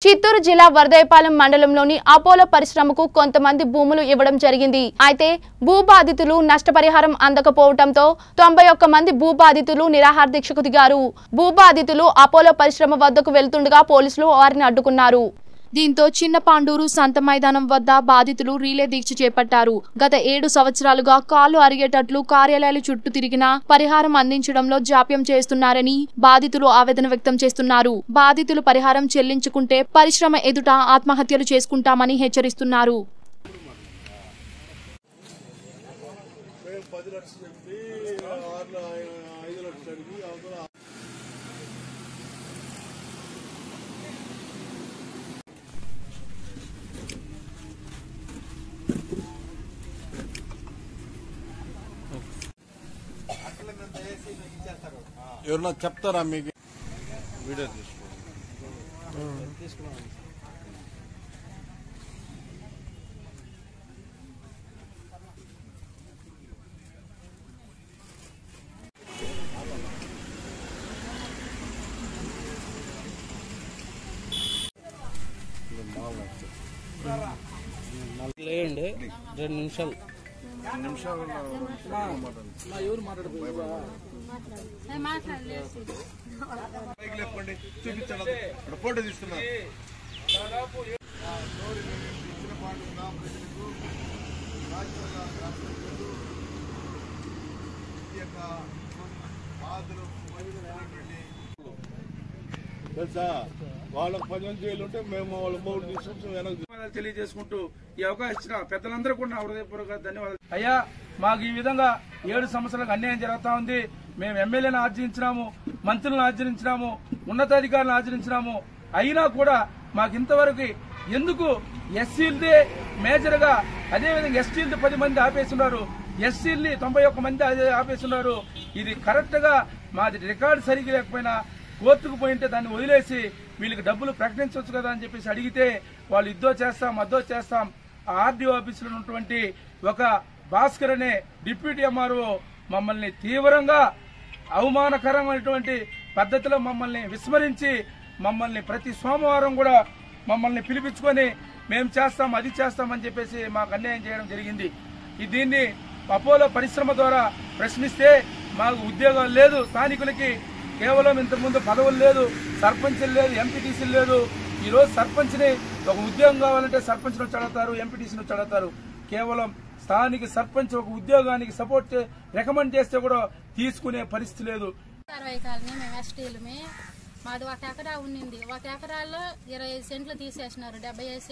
చిత్తూరు జిల్లా వరదయపాలెం మండలంలోని అపోలో పరిశ్రమకు కొంతమంది భూములు ఇవ్వడం జరిగింది అయితే భూబాధితులు నష్టపరిహారం అందకపోవడంతో తొంభై ఒక్క మంది భూబాధితులు నిరాహార దీక్షకు దిగారు భూబాధితులు అపోలో పరిశ్రమ వద్దకు వెళ్తుండగా పోలీసులు వారిని అడ్డుకున్నారు దీంతో చిన్న పాండూరు సంత మైదానం వద్ద బాధితులు రీలే దీక్ష చేపట్టారు గత ఏడు సంవత్సరాలుగా కాలు అరిగేటట్లు కార్యాలయాలు చుట్టూ తిరిగినా పరిహారం అందించడంలో జాప్యం చేస్తున్నారని బాధితులు ఆవేదన వ్యక్తం చేస్తున్నారు బాధితులు పరిహారం చెల్లించుకుంటే పరిశ్రమ ఎదుట ఆత్మహత్యలు చేసుకుంటామని హెచ్చరిస్తున్నారు మేము పది లక్షలు చెప్పి ఆరు ఐదు లక్షలు అడిగి అవతల ఎవరన్నా చెప్తారా మీకు వీడియో తీసుకో లేండి రెండు నిమిషాలు నిమిషాలు పైకి లేపండి చూపించండి ఇక్కడ ఫోటో తీస్తున్నారు ఇచ్చిన పాటు గ్రామ ప్రజలకు రాజ్యాంగ గ్రామ ప్రజలకు ఈ యొక్క బాధలు మహిళలైనటువంటి తెలుసా వాళ్ళకి పదిహేను జైలు ఉంటే మేము వాళ్ళ మూడు తీసుకొచ్చి వెనక్కి ధన్యవాదాలు తెలియజేసుకుంటూ ఈ అవకాశం ఇచ్చిన పెద్దలందరూ కూడా నా హృదయపూర్వక ధన్యవాదాలు అయ్యా మాకు ఈ విధంగా ఏడు సంవత్సరాలకు అన్యాయం జరుగుతా ఉంది మేము ఎమ్మెల్యేలను ఆర్జించినాము మంత్రులను ఆచరించినాము ఉన్నతాధికారులను ఆచరించినాము అయినా కూడా మాకు ఇంతవరకు ఎందుకు ఎస్సీలదే మేజర్ గా అదేవిధంగా ఎస్టీలది పది మంది ఆపేస్తున్నారు ఎస్సీల్ని తొంభై ఒక్క మంది అదే ఆపేస్తున్నారు ఇది కరెక్ట్ గా మాది రికార్డు సరిగ్గా లేకపోయినా కోర్టుకు పోయింటే దాన్ని వదిలేసి వీళ్ళకి డబ్బులు ప్రకటించవచ్చు కదా అని చెప్పేసి అడిగితే వాళ్ళు ఇద్దో చేస్తాం అద్దో చేస్తాం ఆ ఆర్డీఓ ఆఫీసులో ఉన్నటువంటి ఒక భాస్కర్ అనే డిప్యూటీ ఎంఆర్ఓ మమ్మల్ని తీవ్రంగా అవమానకరమైనటువంటి పద్ధతిలో మమ్మల్ని విస్మరించి మమ్మల్ని ప్రతి సోమవారం కూడా మమ్మల్ని పిలిపించుకొని మేము చేస్తాం అది చేస్తాం అని చెప్పేసి మాకు అన్యాయం చేయడం జరిగింది ఈ దీన్ని అపోలో పరిశ్రమ ద్వారా ప్రశ్నిస్తే మాకు ఉద్యోగాలు లేదు స్థానికులకి కేవలం ఇంతకుముందు పదవులు లేదు సర్పంచులు లేదు ఎంపీటీసీలు లేదు ఈ రోజు సర్పంచ్ని ఒక ఉద్యోగం కావాలంటే సర్పంచ్ నుంచి అడుగుతారు ఎంపీటీసీ నుంచి అడుగుతారు కేవలం స్థానిక సర్పంచ్ ఒక ఉద్యోగానికి సపోర్ట్ రికమెండ్ చేస్తే కూడా తీసుకునే పరిస్థితి లేదు అరవై కాలనీ మేము ఎస్టీలమే మాది ఒక ఎకరా ఉన్నింది ఒక ఎకరాల్లో ఇరవై ఐదు సెంట్లు తీసేసినారు డెబ్బై ఐదు